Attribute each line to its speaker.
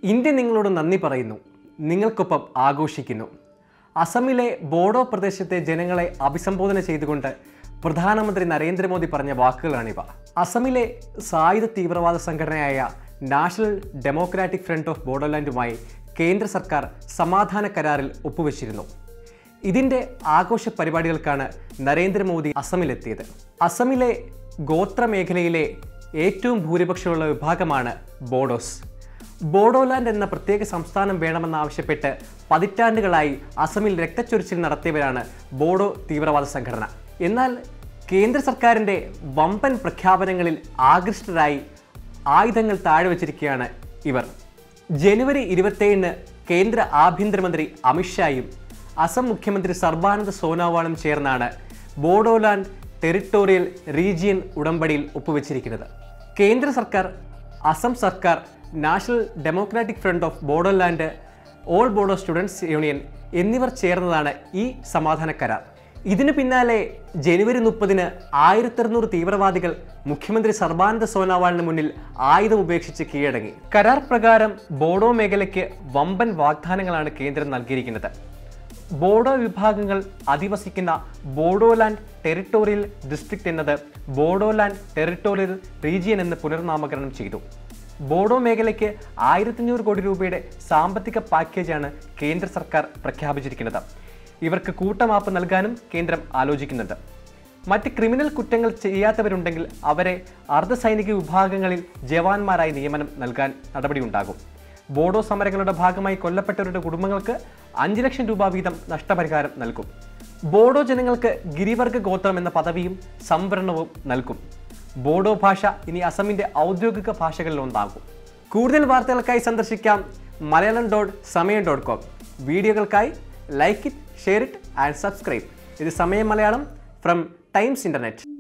Speaker 1: India നിങ്ങളോട് നന്ദി പറയുന്നു നിങ്ങൾക്കൊപ്പം ആഘോഷിക്കുന്നു അസമിലെ ബോഡോ പ്രദേശത്തെ ജനങ്ങളെ അഭിസംബോധന ചെയ്തുകൊണ്ട് പ്രധാനമന്ത്രി നരേന്ദ്രമോദി പറഞ്ഞ വാക്കുകളാണിവ അസമിലെ സായുധ തീവ്രവാദ സംഘടനയായ നാഷണൽ ഡെമോക്രാറ്റിക് ഫ്രണ്ട് ഓഫ് ബോഡോലാൻഡുമായി കേന്ദ്ര സർക്കാർ സമാധാന കരാറിൽ ഒപ്പുവെച്ചിരുന്നു ഇതിന്റെ ആഘോഷ പരിപാടികൾക്കാണ് നരേന്ദ്രമോദി അസമിലെത്തിയത് അസമിലെ ഗോത്ര മേഖലയിലെ ഏറ്റവും ഭൂരിപക്ഷമുള്ള വിഭാഗമാണ് ബോഡോസ് ബോഡോലാൻഡ് എന്ന പ്രത്യേക സംസ്ഥാനം വേണമെന്നാവശ്യപ്പെട്ട് പതിറ്റാണ്ടുകളായി അസമിൽ രക്തച്ചൊരിച്ചിൽ നടത്തിയവരാണ് ബോഡോ തീവ്രവാദ സംഘടന എന്നാൽ കേന്ദ്ര സർക്കാരിൻ്റെ വമ്പൻ പ്രഖ്യാപനങ്ങളിൽ ആകൃഷ്ടരായി ആയുധങ്ങൾ താഴെ വച്ചിരിക്കുകയാണ് ഇവർ ജനുവരി ഇരുപത്തേഴിന് കേന്ദ്ര ആഭ്യന്തരമന്ത്രി അമിത്ഷായും അസം മുഖ്യമന്ത്രി സർബാനന്ദ സോനോവാളും ചേർന്നാണ് ബോഡോലാൻഡ് ടെറിട്ടോറിയൽ റീജിയൻ ഉടമ്പടിയിൽ ഒപ്പുവെച്ചിരിക്കുന്നത് കേന്ദ്ര സർക്കാർ അസം സർക്കാർ national democratic front of Bodoland all Bodo students union എന്നിവർ ചേർന്നതാണ് ഈ സമാധാന കരാർ ഇതിനു പിന്നാലെ ജനുവരി മുപ്പതിന് ആയിരത്തറുന്നൂറ് തീവ്രവാദികൾ മുഖ്യമന്ത്രി സർബാനന്ദ സോനോവാളിന് മുന്നിൽ ആയുധം ഉപേക്ഷിച്ച് കീഴടങ്ങി കരാർ പ്രകാരം ബോഡോ മേഖലയ്ക്ക് വമ്പൻ വാഗ്ദാനങ്ങളാണ് കേന്ദ്രം നൽകിയിരിക്കുന്നത് ബോഡോ വിഭാഗങ്ങൾ അധിവസിക്കുന്ന ബോഡോലാൻഡ് ടെറിട്ടോറിയൽ ഡിസ്ട്രിക്ട് എന്നത് ബോഡോലാൻഡ് ടെറിട്ടോറിയൽ റീജിയൻ എന്ന് പുനർനാമകരണം ചെയ്തു ബോഡോ മേഖലയ്ക്ക് ആയിരത്തഞ്ഞൂറ് കോടി രൂപയുടെ സാമ്പത്തിക പാക്കേജാണ് കേന്ദ്ര സർക്കാർ പ്രഖ്യാപിച്ചിരിക്കുന്നത് ഇവർക്ക് കൂട്ടമാപ്പ് നൽകാനും കേന്ദ്രം ആലോചിക്കുന്നുണ്ട് മറ്റ് ക്രിമിനൽ കുറ്റങ്ങൾ ചെയ്യാത്തവരുണ്ടെങ്കിൽ അവരെ അർദ്ധസൈനിക വിഭാഗങ്ങളിൽ ജവാന്മാരായി നിയമനം നൽകാൻ നടപടിയുണ്ടാകും ബോഡോ സമരങ്ങളുടെ ഭാഗമായി കൊല്ലപ്പെട്ടവരുടെ കുടുംബങ്ങൾക്ക് അഞ്ച് ലക്ഷം രൂപ വീതം നഷ്ടപരിഹാരം നൽകും ബോഡോ ജനങ്ങൾക്ക് ഗിരിവർഗ ഗോത്രം എന്ന പദവിയും സംവരണവും നൽകും ബോഡോ ഭാഷ ഇനി അസമിന്റെ ഔദ്യോഗിക ഭാഷകളിൽ ഒന്നാകും കൂടുതൽ വാർത്തകൾക്കായി സന്ദർശിക്കാം Malayalam dot Samayam dot com വീഡിയോകൾക്കായി like it share it and subscribe ഇത് Samayam Malayalam from times internet